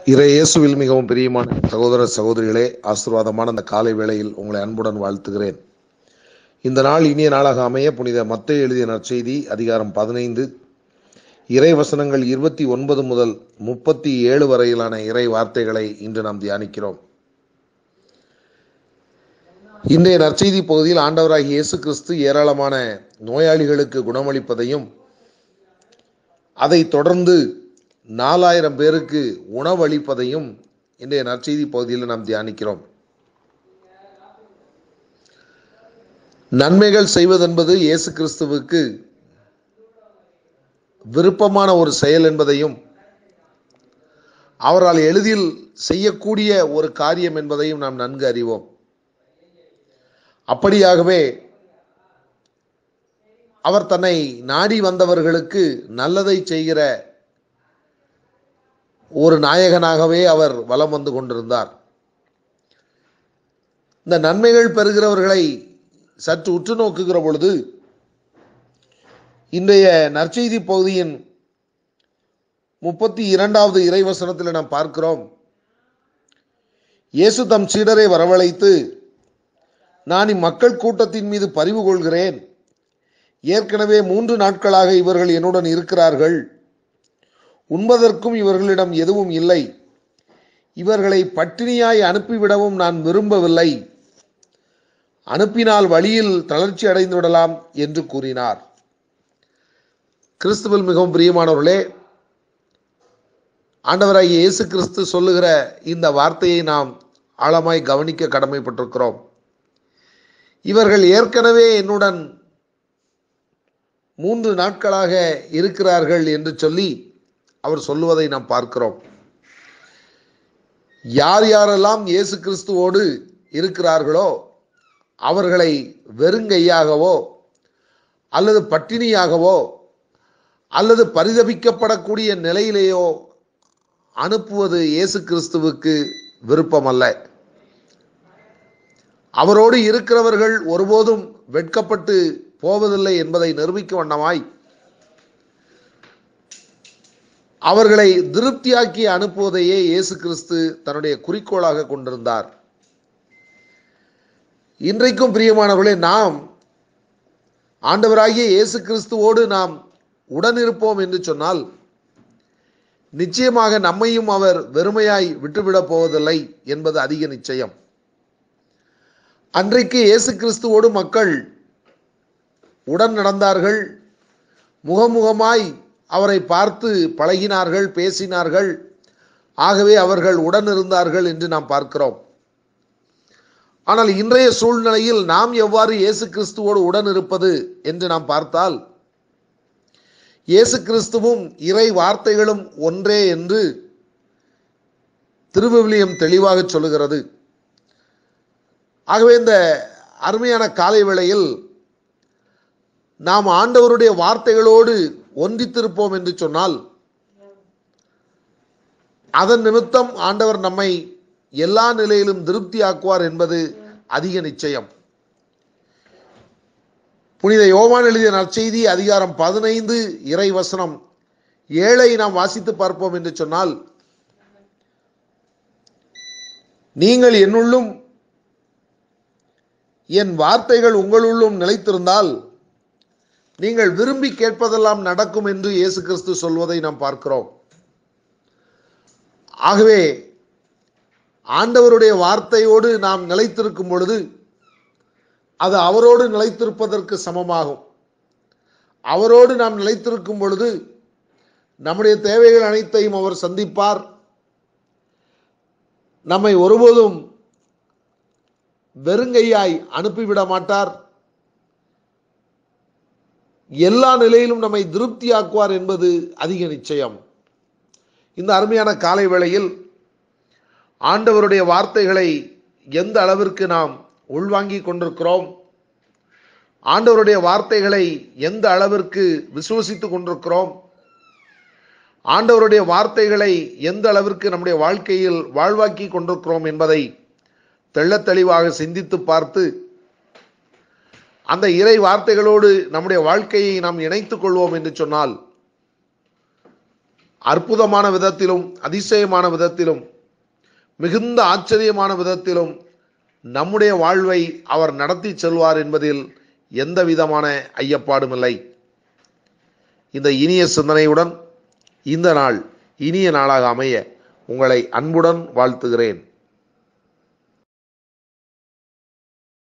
இறை இயேசுவில் மிகவும் பிரியமான சகோதர சகோதரிகளே ஆசீர்வாதமான அந்த காலை வேளையில் உங்களை அன்புடன் வாழ்த்துகிறேன் இந்த நாள் இனிய நாளாக அமைய புனித மத்தை எழுதிய நற்செய்தி அதிகாரம் பதினைந்து இறை வசனங்கள் இருபத்தி ஒன்பது முதல் முப்பத்தி ஏழு வரையிலான இறை வார்த்தைகளை இன்று நாம் தியானிக்கிறோம் இன்றைய நற்செய்தி பகுதியில் ஆண்டவராகிய இயேசு கிறிஸ்து ஏராளமான நோயாளிகளுக்கு குணமளிப்பதையும் அதை தொடர்ந்து நாலாயிரம் பேருக்கு உணவளிப்பதையும் இன்றைய நற்செய்தி பகுதியில் நாம் தியானிக்கிறோம் நன்மைகள் செய்வதென்பது இயேசு கிறிஸ்துவுக்கு விருப்பமான ஒரு செயல் என்பதையும் அவரால் எளிதில் செய்யக்கூடிய ஒரு காரியம் என்பதையும் நாம் நன்கு அறிவோம் அப்படியாகவே அவர் தன்னை நாடி வந்தவர்களுக்கு நல்லதை செய்கிற ஒரு நாயகனாகவே அவர் வலம் வந்து கொண்டிருந்தார் இந்த நன்மைகள் பெறுகிறவர்களை சற்று உற்று நோக்குகிற பொழுது இன்றைய நற்செய்தி பகுதியின் முப்பத்தி இரண்டாவது இறைவசனத்தில் நாம் பார்க்கிறோம் இயேசு தம் சீடரை வரவழைத்து நான் இம்மக்கள் கூட்டத்தின் மீது பரிவு கொள்கிறேன் ஏற்கனவே மூன்று நாட்களாக இவர்கள் என்னுடன் இருக்கிறார்கள் உண்பதற்கும் இவர்களிடம் எதுவும் இல்லை இவர்களை பட்டினியாய் அனுப்பிவிடவும் நான் விரும்பவில்லை அனுப்பினால் வழியில் தளர்ச்சி அடைந்து விடலாம் என்று கூறினார் கிறிஸ்துவில் மிகவும் பிரியமானவர்களே ஆண்டவராகிய இயேசு கிறிஸ்து சொல்லுகிற இந்த வார்த்தையை நாம் ஆழமாய் கவனிக்க கடமைப்பட்டிருக்கிறோம் இவர்கள் ஏற்கனவே என்னுடன் மூன்று நாட்களாக இருக்கிறார்கள் என்று சொல்லி அவர் சொல்லுவதை நாம் பார்க்கிறோம் யார் யாரெல்லாம் இயேசு கிறிஸ்துவோடு இருக்கிறார்களோ அவர்களை வெறுங்கையாகவோ அல்லது பட்டினியாகவோ அல்லது பரிதபிக்கப்படக்கூடிய நிலையிலேயோ அனுப்புவது இயேசு கிறிஸ்துவுக்கு விருப்பமல்ல அவரோடு இருக்கிறவர்கள் ஒருபோதும் வெட்கப்பட்டு போவதில்லை என்பதை நிரூபிக்க வண்ணமாய் அவர்களை திருப்தியாக்கி அனுப்புவதையே இயேசு கிறிஸ்து தன்னுடைய குறிக்கோளாக கொண்டிருந்தார் இன்றைக்கும் பிரியமானவர்களே நாம் ஆண்டவராகிய இயேசு கிறிஸ்துவோடு நாம் உடனிருப்போம் என்று சொன்னால் நிச்சயமாக நம்மையும் அவர் வெறுமையாய் விட்டுவிடப் போவதில்லை என்பது அதிக நிச்சயம் அன்றைக்கு இயேசு கிறிஸ்துவோடு மக்கள் உடன் நடந்தார்கள் முகமுகமாய் அவரை பார்த்து பழகினார்கள் பேசினார்கள் ஆகவே அவர்கள் உடன் இருந்தார்கள் என்று நாம் பார்க்கிறோம் ஆனால் இன்றைய சூழ்நிலையில் நாம் எவ்வாறு இயேசு கிறிஸ்துவோடு உடன் இருப்பது என்று நாம் பார்த்தால் இயேசு கிறிஸ்துவும் இறை வார்த்தைகளும் ஒன்றே என்று திருவிவிலியம் தெளிவாக சொல்லுகிறது ஆகவே இந்த அருமையான காலை வேளையில் நாம் ஆண்டவருடைய வார்த்தைகளோடு ஒன்றித்திருப்போம் என்று சொன்னால் அதன் நிமித்தம் ஆண்டவர் நம்மை எல்லா நிலையிலும் திருப்தியாக்குவார் என்பது அதிக நிச்சயம் புனித யோவான் எழுதிய நற்செய்தி அதிகாரம் பதினைந்து இறை வசனம் ஏழை நாம் வாசித்து பார்ப்போம் என்று சொன்னால் நீங்கள் என்னுள்ளும் என் வார்த்தைகள் உங்களுள்ளும் நிலைத்திருந்தால் நீங்கள் விரும்பி கேட்பதெல்லாம் நடக்கும் என்று இயேசு கிறிஸ்து சொல்வதை நாம் பார்க்கிறோம் ஆகவே ஆண்டவருடைய வார்த்தையோடு நாம் நிலைத்திருக்கும் பொழுது அது அவரோடு நிலைத்திருப்பதற்கு சமமாகும் அவரோடு நாம் நிலைத்திருக்கும் பொழுது நம்முடைய தேவைகள் அனைத்தையும் அவர் சந்திப்பார் நம்மை ஒருபோதும் வெறுங்கையாய் அனுப்பிவிட மாட்டார் எல்லா நிலையிலும் நம்மை திருப்தியாக்குவார் என்பது அதிக நிச்சயம் இந்த அருமையான காலை வேளையில் ஆண்டவருடைய வார்த்தைகளை எந்த அளவிற்கு நாம் உள்வாங்கிக் கொண்டிருக்கிறோம் ஆண்டவருடைய வார்த்தைகளை எந்த அளவிற்கு விசுவசித்துக் கொண்டிருக்கிறோம் ஆண்டவருடைய வார்த்தைகளை எந்த அளவிற்கு நம்முடைய வாழ்க்கையில் வாழ்வாக்கி கொண்டிருக்கிறோம் என்பதை தெள்ளத் தெளிவாக சிந்தித்து பார்த்து அந்த இறை வார்த்தைகளோடு நம்முடைய வாழ்க்கையை நாம் இணைத்துக் கொள்வோம் என்று சொன்னால் அற்புதமான விதத்திலும் அதிசயமான விதத்திலும் மிகுந்த ஆச்சரியமான விதத்திலும் நம்முடைய வாழ்வை அவர் நடத்தி செல்வார் என்பதில் எந்த விதமான ஐயப்பாடும் இல்லை இந்த இனிய சிந்தனையுடன் இந்த நாள் இனிய நாளாக அமைய உங்களை அன்புடன் வாழ்த்துகிறேன்